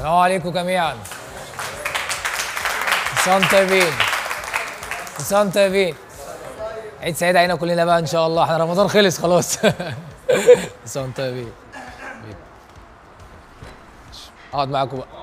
السلام عليكم جميعا كل سنة وانتم طيبين كل سنة وانتم طيبين عيد سعيد علينا كلنا بقى ان شاء الله احنا رمضان خلص خلاص كل سنة وانتم طيبين اقعد معاكم بقى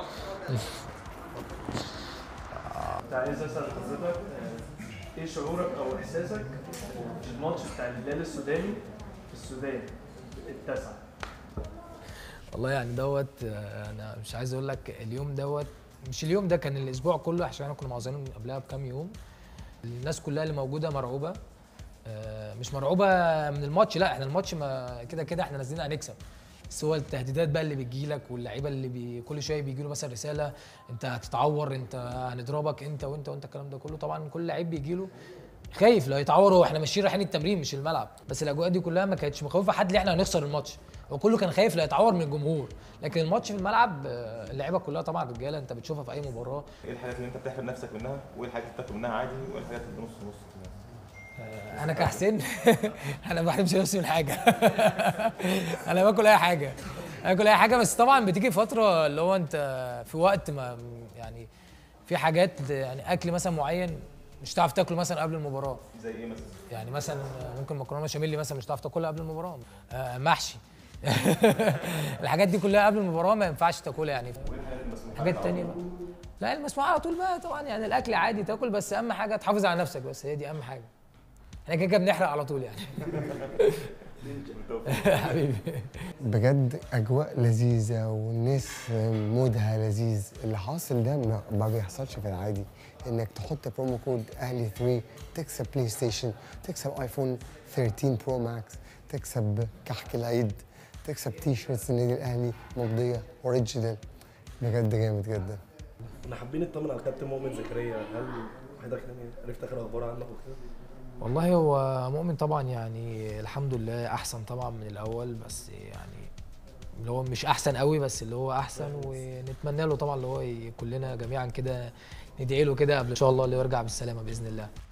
كنت عايز اسال حضرتك آه، ايه شعورك او احساسك في الماتش بتاع الهلال السوداني في السودان التاسع والله يعني دوت آه، انا مش عايز اقول لك اليوم دوت مش اليوم ده كان الاسبوع كله عشان احنا كنا معظمين قبلها بكام يوم الناس كلها اللي موجوده مرعوبه آه، مش مرعوبه من الماتش لا احنا الماتش ما كده كده احنا نازلين هنكسب بس هو التهديدات بقى اللي بتجيلك واللعيبه اللي بي كل شويه بيجي له مثلا رساله انت هتتعور انت هنضربك انت وانت وانت الكلام ده كله طبعا كل لعيب بيجي له خايف لو يتعور هو احنا ماشيين رايحين التمرين مش الملعب بس الاجواء دي كلها ما كانتش مخوفه حد ان احنا هنخسر الماتش هو كله كان خايف لا يتعور من الجمهور لكن الماتش في الملعب آه، اللعيبه كلها طبعا رجاله انت بتشوفها في اي مباراه ايه الحاجات اللي انت بتحرم نفسك منها وايه الحاجات اللي بتاكل منها عادي وايه الحاجات اللي نص نص انا كحسين انا ما بحرمش نفسي من حاجه انا باكل اي حاجه انا باكل اي حاجه بس طبعا بتيجي فتره اللي هو انت في وقت ما يعني في حاجات يعني اكل مثلا معين مش هتعرف تاكله مثلا قبل المباراه زي ايه مثلا يعني مثلا ممكن مكرونه بشاميل مثلا مش هتعرف تاكلها قبل المباراه آه، محشي الحاجات دي كلها قبل المباراه ما ينفعش تاكلها يعني حاجات تانية بقى لا المسموح على طول بقى طبعا يعني الاكل عادي تاكل بس اهم حاجه تحافظ على نفسك بس هي دي اهم حاجه احنا كده كده بنحرق على طول يعني حبيبي بجد اجواء لذيذه والناس مودها لذيذ اللي حاصل ده ما- ما بيحصلش في العادي انك تحط برومو كود اهلي 3 تكسب بلاي ستيشن تكسب ايفون 13 برو ماكس تكسب كحك العيد تكسب تي شيرتس النادي الاهلي مضيه اوريجينال بجد جامد جدا كنا حابين نطمن على كابتن مؤمن زكريا هل حضرتك يعني عرفت اخر اخبار عنه وكده؟ والله هو مؤمن طبعا يعني الحمد لله احسن طبعا من الاول بس يعني اللي هو مش احسن قوي بس اللي هو احسن ونتمنى له طبعا اللي هو ي- كلنا جميعا كده ندعي له كده قبل ان شاء الله اللي يرجع بالسلامه باذن الله